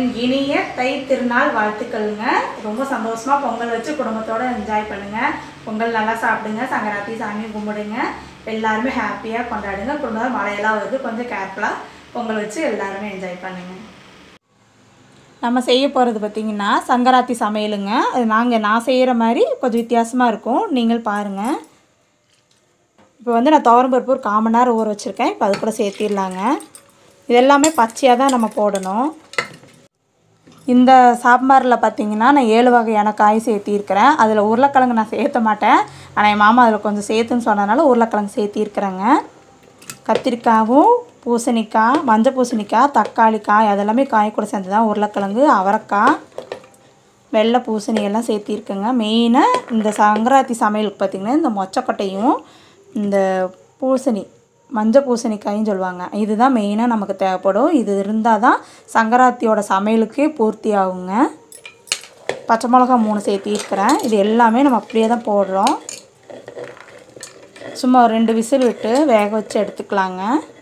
என் இனிய தை திருநாள் வாழ்த்துக்கள்ங்க ரொம்ப சந்தோஷமா பொங்கல் வச்சு குடும்பத்தோட என்ஜாய் பண்ணுங்க பொங்கல் நல்லா சாப்பிடுங்க சங்கராத்தி சாமி கும்பிடுங்க எல்லாருமே ஹாப்பியாக கொண்டாடுங்க குடும்பம் மழையெல்லாம் வருது கொஞ்சம் கேர்ஃபுல்லாக பொங்கல் வச்சு எல்லாருமே என்ஜாய் பண்ணுங்க நம்ம செய்ய போகிறது பார்த்திங்கன்னா சங்கராத்தி சமையலுங்க அது நாங்கள் நான் செய்கிற மாதிரி கொஞ்சம் வித்தியாசமாக இருக்கும் நீங்கள் பாருங்கள் இப்போ வந்து நான் துவரம்பருப்பு ஒரு கால் மணி நேரம் ஊற வச்சுருக்கேன் இப்போ அது கூட சேர்த்திடலாங்க இது எல்லாமே பச்சையாக தான் நம்ம போடணும் இந்த சாம்பாரில் பார்த்தீங்கன்னா நான் ஏழு வகையான காய் சேர்த்திருக்கிறேன் அதில் உருளைக்கிழங்கு நான் சேர்த்த மாட்டேன் ஆனால் என் மாமா அதில் கொஞ்சம் சேர்த்துன்னு சொன்னதுனால உருளைக்கிழங்கு சேர்த்திருக்கிறேங்க கத்திரிக்காயும் பூசணிக்காய் மஞ்சள் பூசணிக்காய் தக்காளி காய் அதெல்லாமே காய் கூட சேர்ந்து தான் உருளைக்கிழங்கு அவரைக்காய் வெள்ளை பூசணி எல்லாம் சேர்த்திருக்கேங்க மெயினாக இந்த சங்கராத்தி சமையலுக்கு பார்த்திங்கன்னா இந்த மொச்சக்கொட்டையும் இந்த பூசணி மஞ்சள் பூசணிக்காயும் சொல்லுவாங்க இதுதான் மெயினாக நமக்கு தேவைப்படும் இது இருந்தால் தான் சங்கராத்தியோட சமையலுக்கே பூர்த்தி ஆகுங்க பச்சை மிளகா மூணு சேர்த்திருக்கிறேன் இது எல்லாமே நம்ம அப்படியே தான் போடுறோம் சும்மா ஒரு ரெண்டு விசில் விட்டு வேக வச்சு எடுத்துக்கலாங்க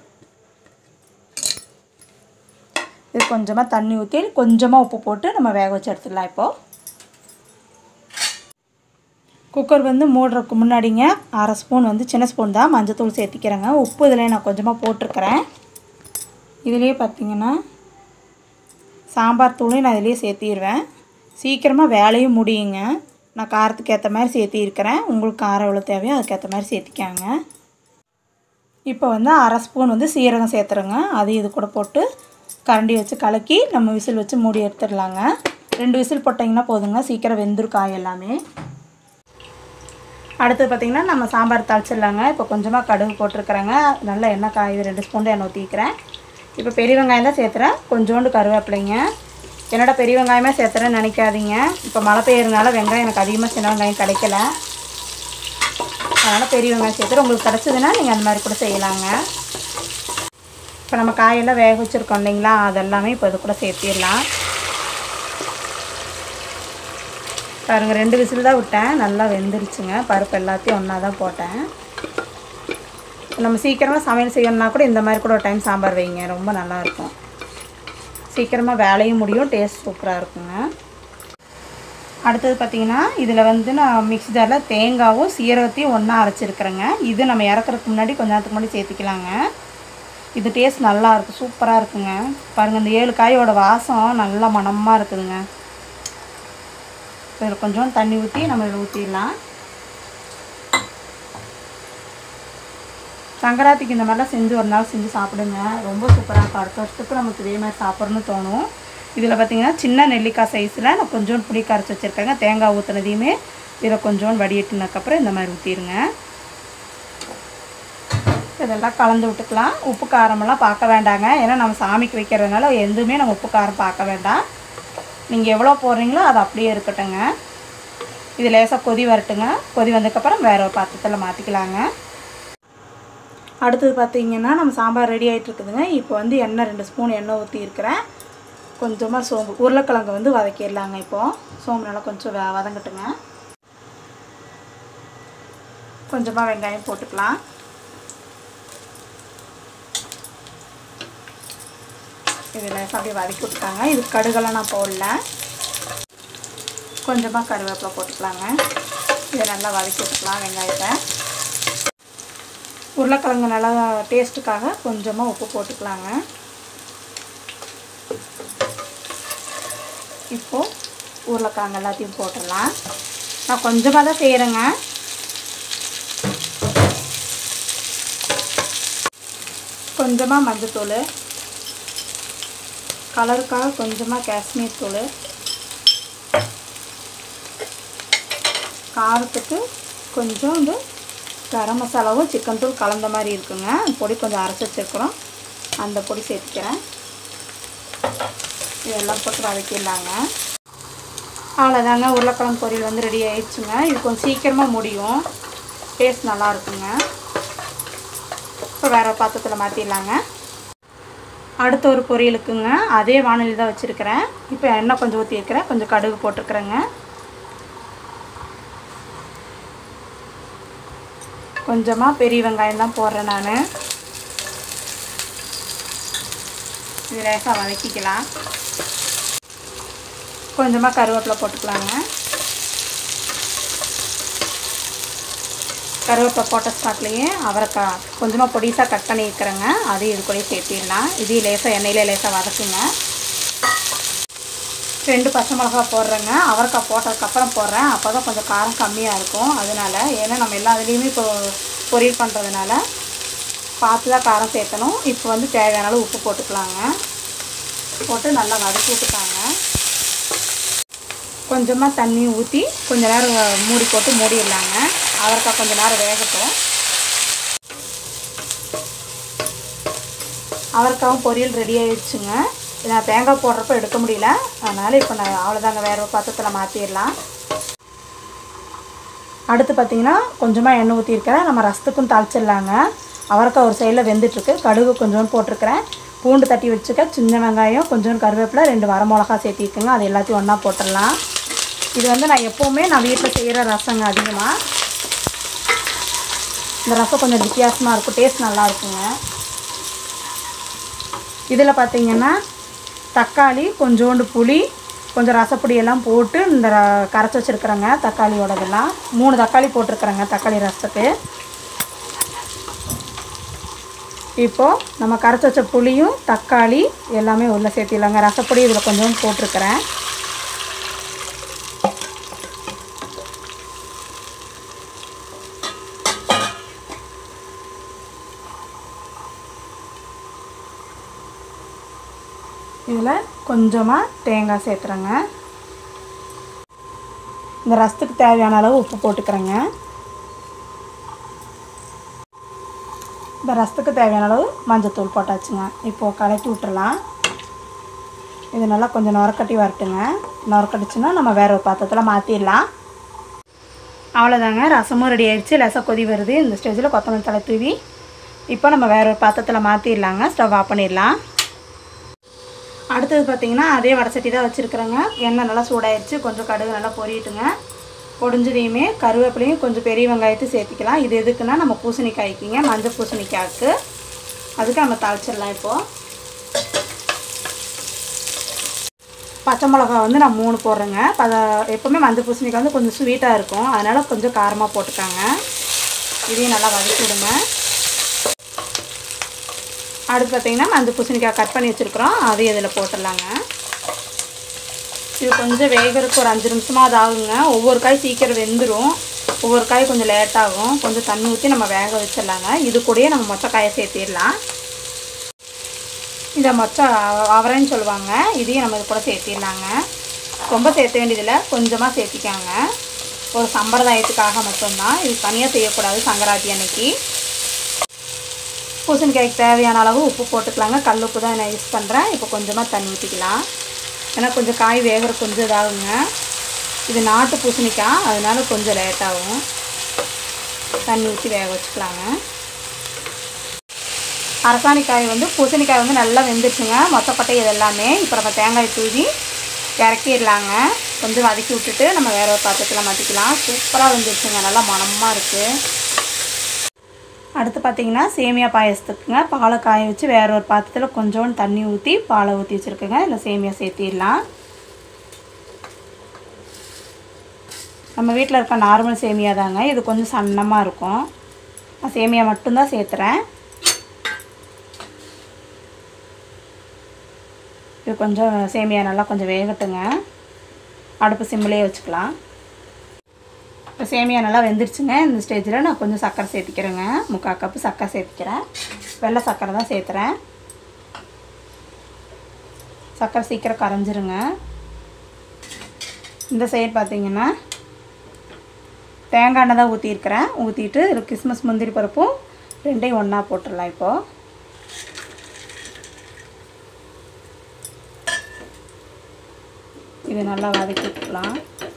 இது கொஞ்சமாக தண்ணி ஊற்றி கொஞ்சமாக உப்பு போட்டு நம்ம வேக வச்சு எடுத்துடலாம் இப்போது குக்கர் வந்து மூடுறதுக்கு முன்னாடிங்க அரை ஸ்பூன் வந்து சின்ன ஸ்பூன் தான் மஞ்சத்தூள் சேர்த்திக்கிறேங்க உப்பு இதில் நான் கொஞ்சமாக போட்டிருக்கிறேன் இதுலேயே பார்த்தீங்கன்னா சாம்பார் தூளையும் நான் இதிலேயே சேர்த்திடுவேன் சீக்கிரமாக வேலையும் முடியுங்க நான் காரத்துக்கு ஏற்ற மாதிரி சேர்த்திருக்கிறேன் உங்களுக்கு காரம் எவ்வளோ தேவையோ அதுக்கேற்ற மாதிரி சேர்த்திக்காங்க இப்போ வந்து அரை ஸ்பூன் வந்து சீரகம் சேர்த்துறேங்க அது இது கூட போட்டு கரண்டி வச்சு கலக்கி நம்ம விசில் வச்சு மூடி எடுத்துடலாங்க ரெண்டு விசில் போட்டிங்கன்னா போதுங்க சீக்கிரம் வெந்துரும் காய் எல்லாமே அடுத்தது பார்த்திங்கன்னா நம்ம சாம்பார் தாளிச்சிடலாங்க இப்போ கொஞ்சமாக கடுகு போட்டிருக்கிறேங்க நல்லா எண்ணெய் காயுது ரெண்டு ஸ்பூன் எண்ணெய் ஊற்றிக்கிறேன் இப்போ பெரிய வெங்காயம் தான் சேர்த்துறேன் கொஞ்சோண்டு கருவேப்பிலைங்க என்னோட பெரிய வெங்காயமே சேர்த்துறேன்னு நினைக்காதீங்க இப்போ மழை பெய்யறதுனால வெங்காயம் எனக்கு அதிகமாக சின்ன வெங்காயம் கிடைக்கல அதனால் பெரிய வெங்காயம் சேர்த்துட்டு உங்களுக்கு கிடச்சதுன்னா நீங்கள் அந்த மாதிரி கூட செய்யலாங்க இப்போ நம்ம காயெல்லாம் வேக வச்சுருக்கோம் இல்லைங்களா அதெல்லாமே இப்போ இது கூட சேர்த்திடலாம் பாருங்கள் ரெண்டு விசில் தான் விட்டேன் நல்லா வெந்துருச்சுங்க பருப்பு எல்லாத்தையும் ஒன்றா தான் போட்டேன் நம்ம சீக்கிரமாக சமையல் செய்யணும்னா கூட இந்த மாதிரி கூட ஒரு டைம் சாம்பார் வைங்க ரொம்ப நல்லாயிருக்கும் சீக்கிரமாக வேலையும் முடியும் டேஸ்ட் சூப்பராக இருக்குங்க அடுத்தது பார்த்திங்கன்னா இதில் வந்து நான் மிக்ஸி ஜாரில் தேங்காவும் சீரகத்தையும் ஒன்றா அரைச்சிருக்கிறேங்க இது நம்ம இறக்குறதுக்கு முன்னாடி கொஞ்ச நேரத்துக்கு முன்னாடி சேர்த்துக்கலாங்க இது டேஸ்ட் நல்லா இருக்கும் சூப்பராக இருக்குங்க பாருங்கள் இந்த ஏழு காயோட வாசம் நல்லா மணமாக இருக்குதுங்க இதில் கொஞ்சம் தண்ணி ஊற்றி நம்ம இதில் ஊற்றிடலாம் சங்கராத்திக்கு இந்த மாதிரிலாம் செஞ்சு ஒரு நாள் செஞ்சு சாப்பிடுங்க ரொம்ப சூப்பராக இருக்கும் அடுத்த வருஷத்துக்கு நமக்கு இதே மாதிரி சாப்பிட்ணுன்னு தோணும் இதில் பார்த்தீங்கன்னா சின்ன நெல்லிக்காய் சைஸில் நான் கொஞ்சோண்டு புளி கரைச்சி வச்சுருக்கேங்க தேங்காய் ஊற்றுனதையுமே இதில் கொஞ்சோண்டு வடிகட்டினதுக்கப்புறம் இந்த மாதிரி ஊற்றிடுங்க இதெல்லாம் கலந்து விட்டுக்கலாம் உப்பு காரமெல்லாம் பார்க்க வேண்டாங்க ஏன்னா நம்ம சாமிக்கு வைக்கிறதுனால எதுவுமே நம்ம உப்பு காரம் பார்க்க வேண்டாம் நீங்கள் எவ்வளோ போடுறீங்களோ அது அப்படியே இருக்கட்டுங்க இது லேசாக கொதி வரட்டுங்க கொதி வந்ததுக்கப்புறம் வேற ஒரு பாத்திரத்தில் மாற்றிக்கலாங்க அடுத்தது பார்த்தீங்கன்னா நம்ம சாம்பார் ரெடி ஆகிட்டு இருக்குதுங்க இப்போ வந்து எண்ணெய் ரெண்டு ஸ்பூன் எண்ணெய் ஊற்றி இருக்கிறேன் கொஞ்சமாக சோம்பு உருளைக்கிழங்கு வந்து வதக்கிடலாங்க இப்போது சோம்பு நல்லா கொஞ்சம் வ வதங்கட்டுங்க கொஞ்சமாக வெங்காயம் போட்டுக்கலாம் இதில் அப்படியே வதக்கி விட்டுட்டாங்க இது கடுகெல்லாம் நான் போடல கொஞ்சமாக கருவேப்பிலை போட்டுக்கலாங்க இதை நல்லா வதக்கி விட்டுக்கலாம் வெங்காயத்தை உருளைக்கிழங்கு நல்லா டேஸ்ட்டுக்காக கொஞ்சமாக உப்பு போட்டுக்கலாங்க இப்போது உருளைக்கிழங்கு எல்லாத்தையும் போட்டுடலாம் நான் கொஞ்சமாக தான் செய்கிறேங்க கொஞ்சமாக மஞ்சத்தூள் கலருக்காக கொஞ்சமாக காஷ்மீர் தூள் காரத்துக்கு கொஞ்சம் வந்து கரம் மசாலாவும் சிக்கன் தூள் கலந்த மாதிரி இருக்குங்க அந்த பொடி கொஞ்சம் அரைச்சி வச்சுருக்குறோம் அந்த பொடி சேர்த்துக்கிறேன் இதெல்லாம் போட்டு வதக்கிடலாங்க அவ்வளோதாங்க உருளைக்கிழங்கு பொரியல் வந்து ரெடி ஆயிடுச்சுங்க இது கொஞ்சம் சீக்கிரமாக முடியும் டேஸ்ட் நல்லா இருக்குங்க இப்போ வேறு பாத்திரத்தில் மாற்றிடலாங்க அடுத்த ஒரு பொரியலுக்குங்க அதே வானொலி தான் வச்சுருக்கிறேன் இப்போ எண்ணெய் கொஞ்சம் ஊற்றிருக்கிறேன் கொஞ்சம் கடுகு போட்டிருக்கிறேங்க கொஞ்சமாக பெரிய வெங்காயம் தான் போடுறேன் நான் இது லேசாக வதக்கிக்கலாம் கொஞ்சமாக கருவேப்பிலை போட்டுக்கலாங்க கருவேப்பிலை போட்ட ஸ்பாட்லேயே அவரைக்காய் கொஞ்சமாக பொடிசாக கட் பண்ணி இருக்கிறேங்க அதையும் இது கூட சேர்த்திடலாம் இதையும் லேசாக எண்ணெயில் லேசாக வதக்குங்க ரெண்டு பச்சை மிளகா போடுறேங்க அவரைக்காய் போட்டதுக்கப்புறம் போடுறேன் அப்போ தான் கொஞ்சம் காரம் கம்மியாக இருக்கும் அதனால ஏன்னா நம்ம எல்லா இதுலேயுமே இப்போ பொரியல் பண்ணுறதுனால பார்த்து தான் காரம் சேர்த்தணும் இப்போ வந்து தேவையான அளவு உப்பு போட்டுக்கலாங்க போட்டு நல்லா வதக்கி விட்டுக்காங்க கொஞ்சமாக தண்ணி ஊற்றி கொஞ்ச நேரம் மூடி போட்டு மூடிடலாங்க அவரைக்காய் கொஞ்ச நேரம் வேகட்டும் அவரைக்காவும் பொரியல் ரெடி ஆயிடுச்சுங்க நான் தேங்காய் போடுறப்ப எடுக்க முடியல அதனால் இப்போ நான் அவ்வளோதாங்க வேறு ஒரு பாத்திரத்தில் மாற்றிடலாம் அடுத்து பார்த்திங்கன்னா கொஞ்சமாக எண்ணெய் ஊற்றிருக்கிறேன் நம்ம ரசத்துக்கும் தாளிச்சிடலாங்க அவரைக்காய் ஒரு சைடில் வெந்துட்டுருக்கு கடுகு கொஞ்சம் போட்டிருக்கிறேன் பூண்டு தட்டி வச்சுக்க சின்ன வெங்காயம் கொஞ்சம் கருவேப்பிலை ரெண்டு வரமிளகா சேர்த்திருக்குங்க அது எல்லாத்தையும் ஒன்றா போட்டுடலாம் இது வந்து நான் எப்போவுமே நான் வீட்டில் செய்கிற ரசங்க அதிகமாக இந்த ரசம் கொஞ்சம் வித்தியாசமாக இருக்கும் டேஸ்ட் நல்லா இருக்குங்க இதில் பார்த்தீங்கன்னா தக்காளி கொஞ்சோண்டு புளி கொஞ்சம் ரசப்பொடி எல்லாம் போட்டு இந்த ர- கரைச்சி வச்சுருக்குறேங்க தக்காளியோடதெல்லாம் மூணு தக்காளி போட்டிருக்குறேங்க தக்காளி ரசத்துக்கு இப்போது நம்ம கரைச்சி வச்ச புளியும் தக்காளி எல்லாமே உள்ளே சேர்த்திடலாங்க ரசப்பொடி இதில் கொஞ்சம் போட்டிருக்கிறேன் இதில் கொஞ்சமாக தேங்காய் சேர்த்துறேங்க இந்த ரசத்துக்கு தேவையான அளவு உப்பு போட்டுக்கிறேங்க இந்த ரசத்துக்கு தேவையான அளவு மஞ்சத்தூள் போட்டாச்சுங்க இப்போது கலக்கி விட்டுறலாம் இது நல்லா கொஞ்சம் நுரக்கட்டி வரட்டுங்க நுரக்கட்டிச்சுன்னா நம்ம வேற ஒரு பாத்திரத்தில் மாற்றிடலாம் அவ்வளோதாங்க ரசமும் ரெடி ஆயிடுச்சு லேசாக கொதி வருது இந்த ஸ்டேஜில் கொத்தமல்லி தலை தூவி இப்போ நம்ம வேற ஒரு பாத்திரத்தில் மாற்றிடலாங்க ஸ்டவ் ஆஃப் பண்ணிடலாம் அடுத்தது பார்த்தீங்கன்னா அதே வடசட்டி தான் வச்சுருக்குறேங்க எண்ணெய் நல்லா சூடாயிருச்சு கொஞ்சம் கடுகு நல்லா பொரியட்டுங்க பொடிஞ்சதையுமே கருவேப்பிலையும் கொஞ்சம் பெரிய வெங்காயத்தை சேர்த்திக்கலாம் இது எதுக்குன்னா நம்ம பூசணிக்காய்க்குங்க மஞ்சள் பூசணிக்காய்க்கு அதுக்கு நம்ம தாளிச்சிடலாம் இப்போது பச்சை மிளகா வந்து நான் மூணு போடுறேங்க பத எப்போவுமே மஞ்சள் பூசணிக்காய் வந்து கொஞ்சம் ஸ்வீட்டாக இருக்கும் அதனால் கொஞ்சம் காரமாக போட்டுக்காங்க இதையும் நல்லா வதக்கி விடுங்க அடுத்து பார்த்தீங்கன்னா மஞ்சள் பூசணிக்காய் கட் பண்ணி வச்சுருக்குறோம் அதையும் இதில் போட்டுடலாங்க இது கொஞ்சம் வேகிறதுக்கு ஒரு அஞ்சு நிமிஷமாக அது ஆகுங்க ஒவ்வொரு காய் சீக்கிரம் வெந்துடும் ஒவ்வொரு காய் கொஞ்சம் லேட் ஆகும் கொஞ்சம் தண்ணி ஊற்றி நம்ம வேக வச்சிடலாங்க இது கூடயே நம்ம மொச்சக்காயை சேர்த்திடலாம் இந்த மொச்சை அவரைன்னு சொல்லுவாங்க இதையும் நம்ம இது கூட சேர்த்திடலாங்க ரொம்ப சேர்த்த வேண்டியதில்லை கொஞ்சமாக சேர்த்திக்காங்க ஒரு சம்பிரதாயத்துக்காக மட்டும்தான் இது தனியாக செய்யக்கூடாது சங்கராத்தி அன்னைக்கு பூசணிக்காய்க்கு தேவையான அளவு உப்பு போட்டுக்கலாங்க கல் உப்பு தான் நான் யூஸ் பண்ணுறேன் இப்போ கொஞ்சமாக தண்ணி ஊற்றிக்கலாம் ஏன்னா கொஞ்சம் காய் வேகிற கொஞ்சம் இதாகுங்க இது நாட்டு பூசணிக்காய் அதனால கொஞ்சம் லேட் ஆகும் தண்ணி ஊற்றி வேக வச்சுக்கலாங்க அரசாணிக்காய் வந்து பூசணிக்காய் வந்து நல்லா வெந்துருச்சுங்க மொத்தப்பட்டை இது எல்லாமே இப்போ நம்ம தேங்காய் தூவி இறக்கிடலாங்க கொஞ்சம் வதக்கி விட்டுட்டு நம்ம வேற ஒரு பாத்திரத்தில் மாற்றிக்கலாம் சூப்பராக வெந்துருச்சுங்க நல்லா மணமாக இருக்குது அடுத்து பார்த்தீங்கன்னா சேமியா பாயசத்துக்குங்க பாலை காய வச்சு வேற ஒரு பாத்திரத்தில் கொஞ்சோண்டு தண்ணி ஊற்றி பாலை ஊற்றி வச்சுருக்கேங்க இல்லை சேமியா சேர்த்திடலாம் நம்ம வீட்டில் இருக்க நார்மல் சேமியா தாங்க இது கொஞ்சம் சன்னமாக இருக்கும் நான் சேமியா மட்டும்தான் சேர்த்துறேன் இது கொஞ்சம் சேமியா நல்லா கொஞ்சம் வேகட்டுங்க அடுப்பு சிம்மிலே வச்சுக்கலாம் இப்போ சேமியா நல்லா வெந்துருச்சுங்க இந்த ஸ்டேஜில் நான் கொஞ்சம் சர்க்கரை சேர்த்திக்கிறேங்க முக்கால் கப்பு சர்க்கரை சேர்த்திக்கிறேன் வெள்ளை சர்க்கரை தான் சேர்த்துறேன் சர்க்கரை சீக்கிரம் கரைஞ்சிருங்க இந்த சைடு பார்த்தீங்கன்னா தேங்காய் எண்ணெய் தான் ஊற்றிருக்கிறேன் ஊற்றிட்டு இதில் கிறிஸ்மஸ் முந்திரி பருப்பும் ரெண்டையும் ஒன்றா போட்டுடலாம் இப்போது இது நல்லா வதக்கி விட்டுக்கலாம்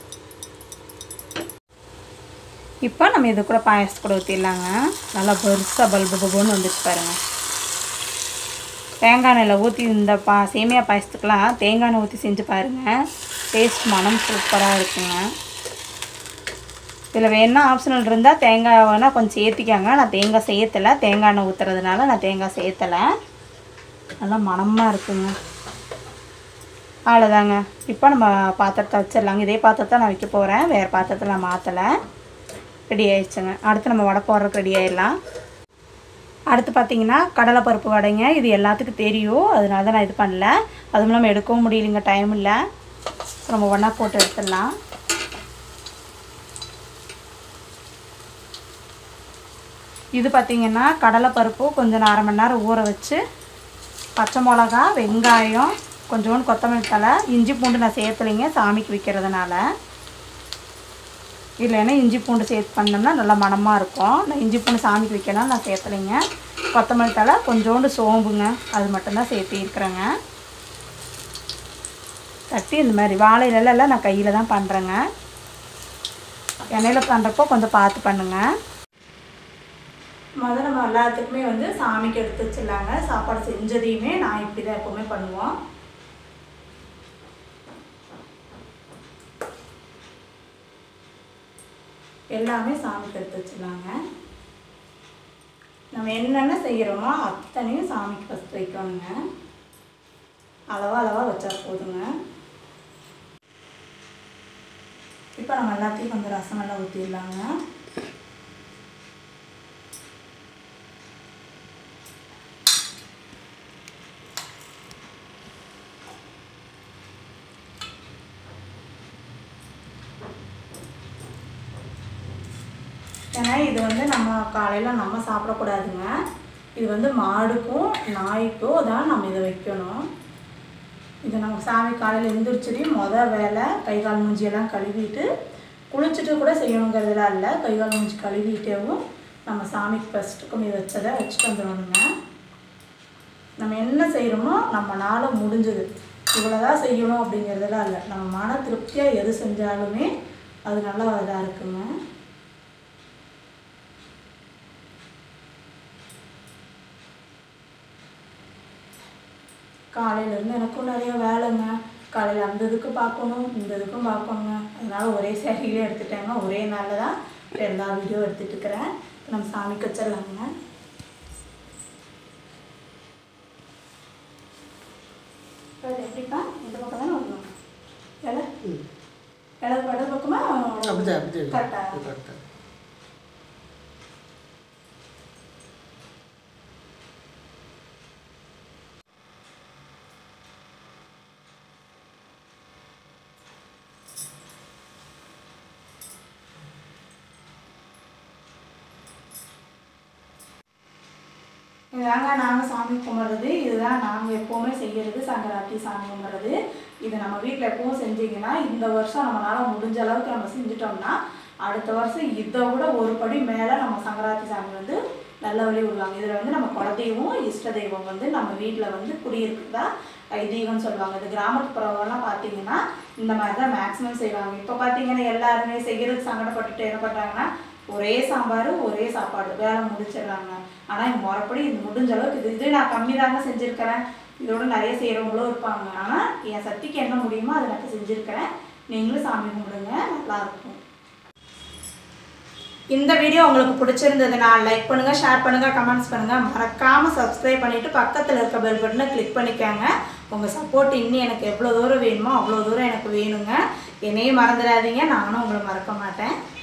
இப்போ நம்ம இது கூட பாயாசத்து கூட ஊற்றிடலாங்க நல்லா பெருசாக பல்பு பல்புன்னு வந்துச்சு பாருங்கள் தேங்காய் எண்ணெயில் ஊற்றி இந்த பா சேமியா பாயசத்துக்கெலாம் தேங்காய் எண்ணெய் ஊற்றி செஞ்சு பாருங்கள் டேஸ்ட் மனம் சூப்பராக இருக்குங்க இதில் வேணா ஆப்ஷனல் இருந்தால் தேங்காய் வேணால் கொஞ்சம் சேர்த்திக்காங்க நான் தேங்காய் சேர்த்தலை தேங்காய் எண்ணெய் ஊற்றுறதுனால நான் தேங்காய் சேர்த்தலை நல்லா மணமாக இருக்குங்க அவ்வளோதாங்க இப்போ நம்ம பாத்திரத்தை வச்சிடலாங்க இதே பாத்திரத்தை நான் வைக்க போகிறேன் வேறு பாத்திரத்தில் நான் மாற்றலை ரெடி ஆயிடுச்சுங்க அடுத்து நம்ம வடை போடுறதுக்கு ரெடி ஆயிடலாம் அடுத்து பார்த்தீங்கன்னா கடலைப்பருப்பு வடைங்க இது எல்லாத்துக்கும் தெரியும் அதனால தான் நான் இது பண்ணல அதுவும் இல்லாமல் எடுக்கவும் முடியலைங்க டைம் இல்லை நம்ம ஒன்றா போட்டு எடுத்துடலாம் இது பார்த்திங்கன்னா கடலைப்பருப்பு கொஞ்சம் அரை மணி நேரம் ஊற வச்சு பச்சை மிளகா வெங்காயம் கொஞ்சோண்டு கொத்தமல்லி தழை இஞ்சி பூண்டு நான் சேர்த்துலைங்க சாமிக்கு வைக்கிறதுனால இல்லைன்னா இஞ்சி பூண்டு சேர்த்து பண்ணோம்னா நல்லா மணமாக இருக்கும் நான் இஞ்சி பூண்டு சாமிக்கு வைக்கணும் நான் சேர்த்துலைங்க கொத்தமல்லி தழை கொஞ்சோண்டு சோம்புங்க அது மட்டும்தான் சேர்த்து இருக்கிறேங்க தட்டி இந்த மாதிரி வாழை இலையில நான் கையில் தான் பண்ணுறேங்க எண்ணெயில் பண்ணுறப்போ கொஞ்சம் பார்த்து பண்ணுங்கள் முதல்ல நம்ம எல்லாத்துக்குமே வந்து சாமிக்கு எடுத்து வச்சிடலாங்க சாப்பாடு செஞ்சதையுமே நான் இப்படி தான் எப்போவுமே பண்ணுவோம் எல்லாமே சாமிக்கு எடுத்து வச்சிடலாங்க நம்ம என்னென்ன செய்கிறோமோ அத்தனையும் சாமிக்கு ஃபஸ்ட் வைக்கணுங்க அளவாக அளவாக வச்சா போதுங்க இப்போ நம்ம எல்லாத்தையும் கொஞ்சம் ரசம் எல்லாம் ஊற்றிடலாங்க ஏன்னா இது வந்து நம்ம காலையில் நம்ம சாப்பிடக்கூடாதுங்க இது வந்து மாடுக்கும் நாய்க்கும் தான் நம்ம இதை வைக்கணும் இது நம்ம சாமி காலையில் எழுந்திரிச்சதையும் மொதல் வேலை கை கால் மூஞ்சியெல்லாம் கழுவிட்டு குளிச்சுட்டு கூட செய்யணுங்கிறதுலாம் இல்லை கை கால் மூஞ்சி கழுவிட்டேவும் நம்ம சாமிக்கு ஃபஸ்ட்டுக்கும் இது வச்சதை வச்சுட்டு வந்துடணுங்க நம்ம என்ன செய்கிறோமோ நம்மளால முடிஞ்சது இவ்வளோதான் செய்யணும் அப்படிங்கிறதுலாம் இல்லை நம்ம மன திருப்தியாக எது செஞ்சாலுமே அது நல்லா இதாக இருக்குங்க காலையிலேருந்து எனக்கும் நிறைய வேலைங்க காலையில் அந்த இதுக்கு பார்க்கணும் இந்த இதுக்கும் பார்க்கணுங்க அதனால ஒரே சேரீலே எடுத்துட்டேங்க ஒரே நாளில் தான் எல்லா வீடியோ எடுத்துட்டு இருக்கிறேன் நம்ம சாமிக்கு வச்சிடலாங்க இப்போ இது எப்படிப்பா இந்த பக்கம் தானே வரணும் இலை இலை வடது பக்கமா அப்படிதான் அப்படிதான் கரெக்டா கரெக்டாக இதுதாங்க நாங்கள் சாமி கும்பிட்றது இதுதான் நாங்கள் எப்போவுமே செய்கிறது சங்கராட்டி சாமி கும்பிட்றது இது நம்ம வீட்டில் எப்பவும் செஞ்சீங்கன்னா இந்த வருஷம் நம்மளால் முடிஞ்ச அளவுக்கு நம்ம செஞ்சுட்டோம்னா அடுத்த வருஷம் இதை விட ஒரு படி மேலே நம்ம சங்கராத்தி சாமி வந்து நல்ல வழி விடுவாங்க இதில் வந்து நம்ம குலதெய்வம் இஷ்ட தெய்வம் வந்து நம்ம வீட்டில் வந்து குடியிருக்கிறதா ஐதீகம்னு சொல்லுவாங்க இது கிராமப்புறம்லாம் பார்த்தீங்கன்னா இந்த மாதிரி தான் மேக்ஸிமம் செய்வாங்க இப்போ பார்த்தீங்கன்னா எல்லாருமே செய்கிறதுக்கு சங்கடப்பட்டுட்டு என்ன பண்ணுறாங்கன்னா ஒரே சாம்பார் ஒரே சாப்பாடு வேலை முடிச்சிடுறாங்க ஆனால் எங்கள் முறைப்படி இது முடிஞ்ச அளவுக்கு இது இது நான் கம்மி தாங்க செஞ்சுருக்கிறேன் இதோட நிறைய செய்கிறவங்களும் இருப்பாங்க ஆனால் என் சக்திக்கு என்ன முடியுமோ அதை நான் செஞ்சுருக்கிறேன் நீங்களும் சாமி கும்பிடுங்க நல்லாயிருக்கும் இந்த வீடியோ உங்களுக்கு பிடிச்சிருந்ததுன்னா லைக் பண்ணுங்கள் ஷேர் பண்ணுங்கள் கமெண்ட்ஸ் பண்ணுங்கள் மறக்காமல் சப்ஸ்கிரைப் பண்ணிவிட்டு பக்கத்தில் இருக்க பெல் பட்டனை கிளிக் பண்ணிக்கோங்க உங்கள் சப்போர்ட் இன்னும் எனக்கு எவ்வளோ தூரம் வேணுமோ அவ்வளோ தூரம் எனக்கு வேணுங்க என்னையும் மறந்துடாதீங்க நானும் உங்களை மறக்க மாட்டேன்